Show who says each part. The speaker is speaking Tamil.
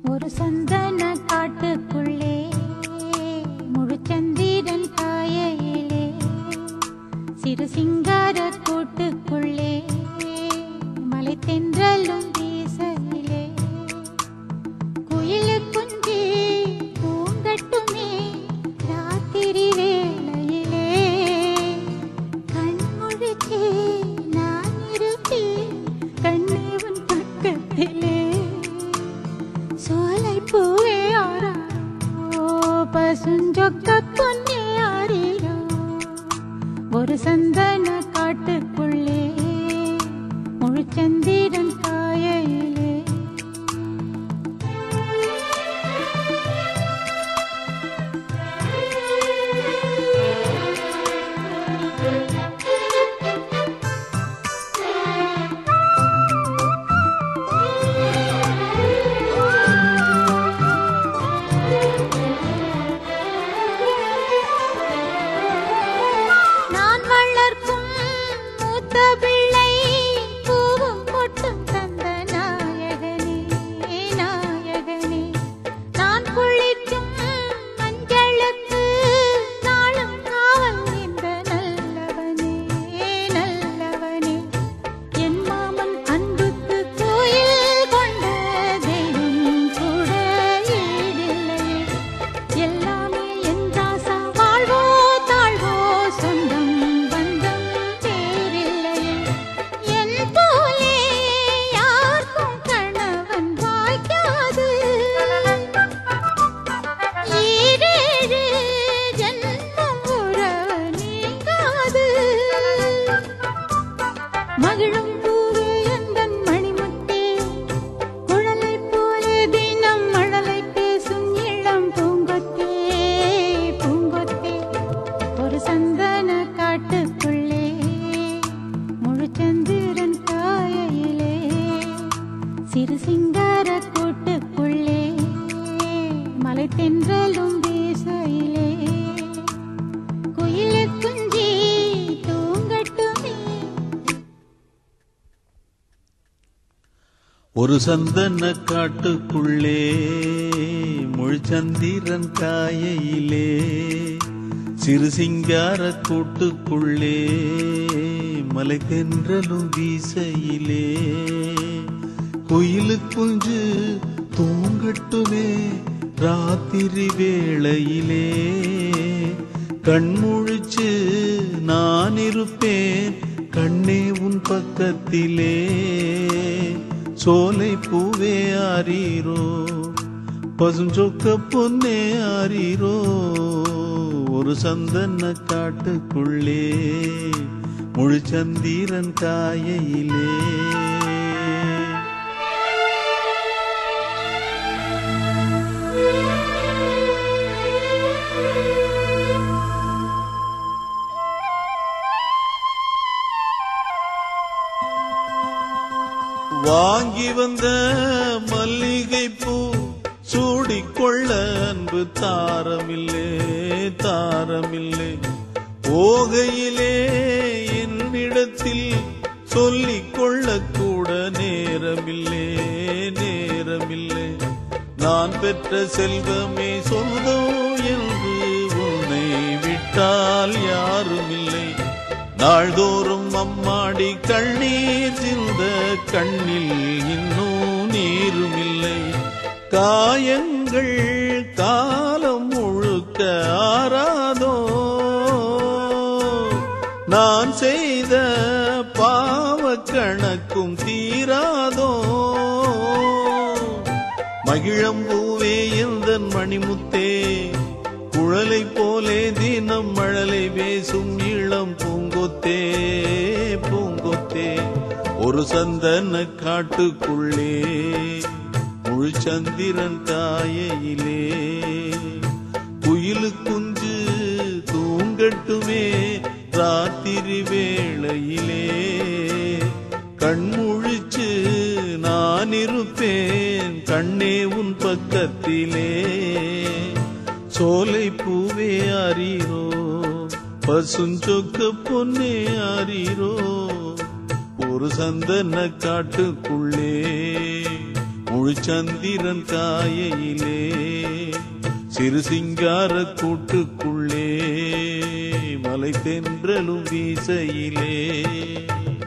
Speaker 1: ஒரு சந்தன காட்டுக்குள்ளே முழுச்சந்திரன் காயையிலே சிறு சிங்கார கூட்டுக்குள்ளே மலை தென்றலும் வீசையிலே குயிலு குஞ்சு பூங்கட்டுமே ராத்திரி வேளையிலே கண்முழிச்சே நான் இருப்பேன் கண்ணேவன் பக்கத்திலே சோலை பூவே ஆரா ஓ பசுஞ்சொக்க பொன்னே ஆரிரோ ஒரு சந்தன காட்டுக்குள்ளே முழுச்சந்திரன் காயையிலே நான் வளர்க்கும் மூத்த பிள்ளை பூவும் பொட்டும் தந்த நாயகனே நாயகனே நான் குளிக்கும் மஞ்சளுக்கு நாளும் காவல் இந்த நல்லவனே நல்லவனே என் மாமன் அன்புக்கு கோயில் கொண்ட தெய்வம் கூட ஈடில்லையே எல்லாமே என் ராசா வாழ்வோ தாழ்வோ சொந்தம் பந்தம் பேரில்லையே என் போலே யாருக்கும் கணவன் வாய்க்காது ஈரேழு ஜன்மம் உறவு நீங்காது மகிழும் பூவே எந்தன் மணிமுத்தே குழலை போலே தினம் மழலை பேசும் இளம் பூங்கொத்தே பூங்கொத்தே ஒரு சந்தன காட்டுக்குள்ளே முழுச்சந்திரன் காயையிலே சிறு சிங்கார கூட்டுக்குள்ளே மலை தென்றலும் வீசையிலே குயிலு குஞ்சி தூங்கட்டுமே
Speaker 2: ஒரு சந்தன காட்டுக்குள்ளே முழுச்சந்திரன் காயையிலே சிறு சிங்கார கூட்டுக்குள்ளே மலை தென்றலும் வீசையிலே குயிலு குஞ்சு தூங்கட்டுமே ராத்திரி வேளையிலே கண்முழிச்சு நான் இருப்பேன் கண்ணே உன் பக்கத்திலே சோலை பூவே ஆரீரோ பசுஞ்சொக்க பொன்னே ஆரீரோ ஒரு சந்தன காட்டுக்குள்ளே முழுச்சந்திரன் காயையிலே வாங்கி வந்த மல்லிகை பூ சூடிக்கொள்ள அன்பு தாரமில்லே தாரமில்லே போகையிலே என்னிடத்தில் சொல்லிக் கொள்ள கூட நேரமில்லே நேரமில்லை நான் பெற்ற செல்வமே சொந்தம் என்று உன்னை விட்டால் யாருமில்லை நாள்தோறும் அம்மாடி கண்ணீர் சிந்த கண்ணில் இன்னும் நீருமில்லை காயங்கள் காலம் முழுக்க ஆறாதோ நான் செய்த பாவ கணக்கும் தீராதோ மகிழம்பூவே எந்தன் மணிமுத்தே குழலை போலே தினம் மழலை பேசும் இளம் பூங்கொத்தே பூங்கொத்தே ஒரு சந்தன காட்டுக்குள்ளே முழு சந்திரன் காயையிலே குயிலு குஞ்சு தூங்கட்டுமே ராத்திரி வேளையிலே கண்முழிச்சு நான் இருப்பேன் கண்ணே உன் பக்கத்திலே சோலை பூவே அறிரோ பசுஞ்சொக்க பொன்னே அறிரோ ஒரு சந்தன காட்டுக்குள்ளே முழு சந்திரன் காயையிலே சிறு சிங்கார கூட்டுக்குள்ளே மலை தென்றலும் வீசையிலே